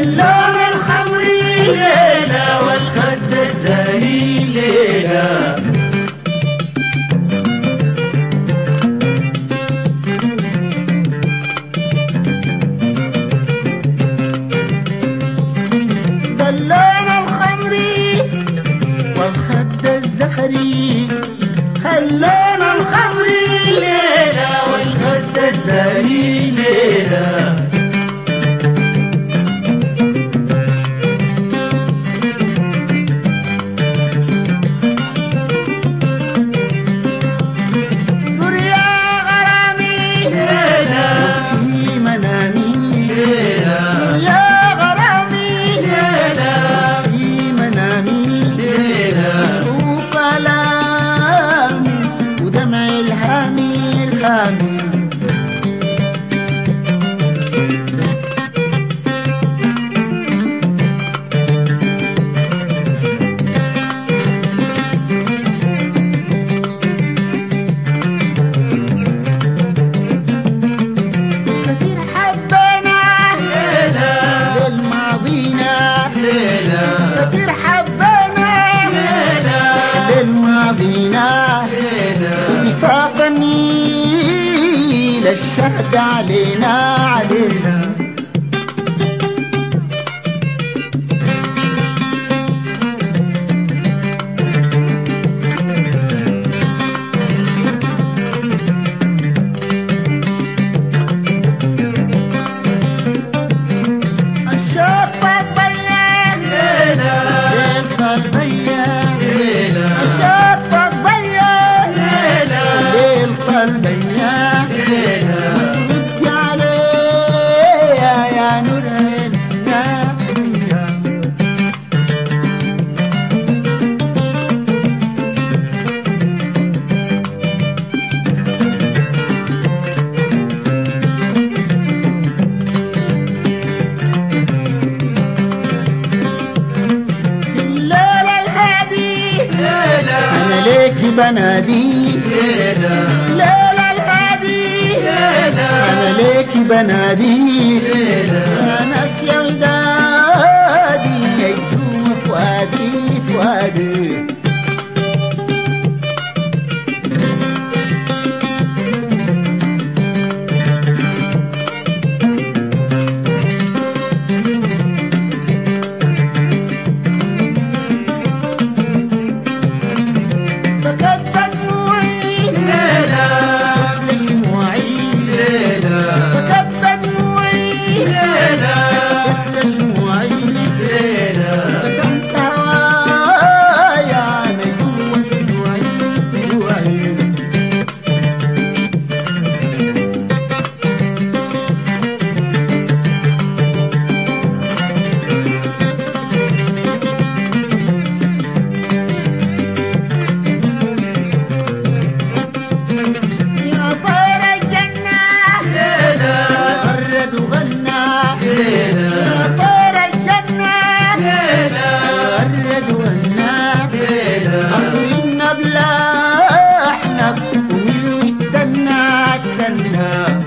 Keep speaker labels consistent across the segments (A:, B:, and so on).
A: اللون الخمري ليلة والخد الزهري ليلة ده اللون الخمري والخد الزهري اللون الخمري ليلة والخد الزهري ليلة زر يا غرامي ليلة في منامي ليلة يا غرامي ليلة في منامي ليلة شوف آلامي ودمع الهامي الهامي كثير حبينا ليلة للماضينا ليلة كثير حبينا ليلة للماضينا ليلة وفاق النيل الشهد علينا علينا الشوق بيان ليلة ليل بيان ليلة الشوق بيان ليلة ليل بيان ليلة ردي عليه يا نور عيننا الليلة الهادي أنا ليك بنادي الليلة الهادي أنا ليك بنادي يا ناس يا ودادي يجوا فؤادي فؤادي فقد دموعي ليلة دموعي ليلة فقد دموعي ليلة دموعي ليلة كنت هوايا نجوم دموعي دموعي يا طير الجنة ليلة غرد وغنى ليلة يا طير الجنة ليلة غرد وغنى ليلة أخرجنا بلا أحنف ومن الدنا الدنا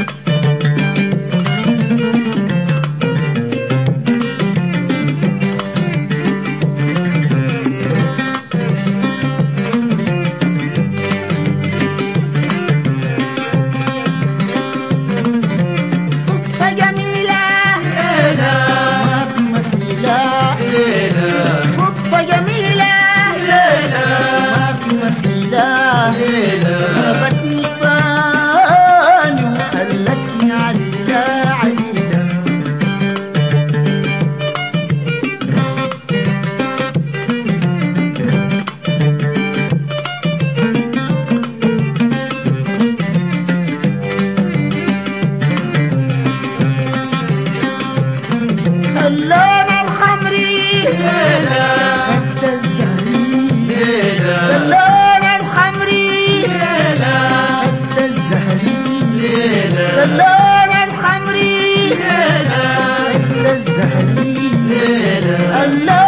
A: صدفة جميلة ليلة ما في مثيلة ليلة صدفة جميلة ليلة ما في مثيلة ليلة غابتني فاني وخلتني عليلة عليلة اللون الخمري ليلة خد الزهري ليلة اللون الخمري ليلة خد الزهري ليلة اللون الخمري ليلة خد الزهري ليلة اللون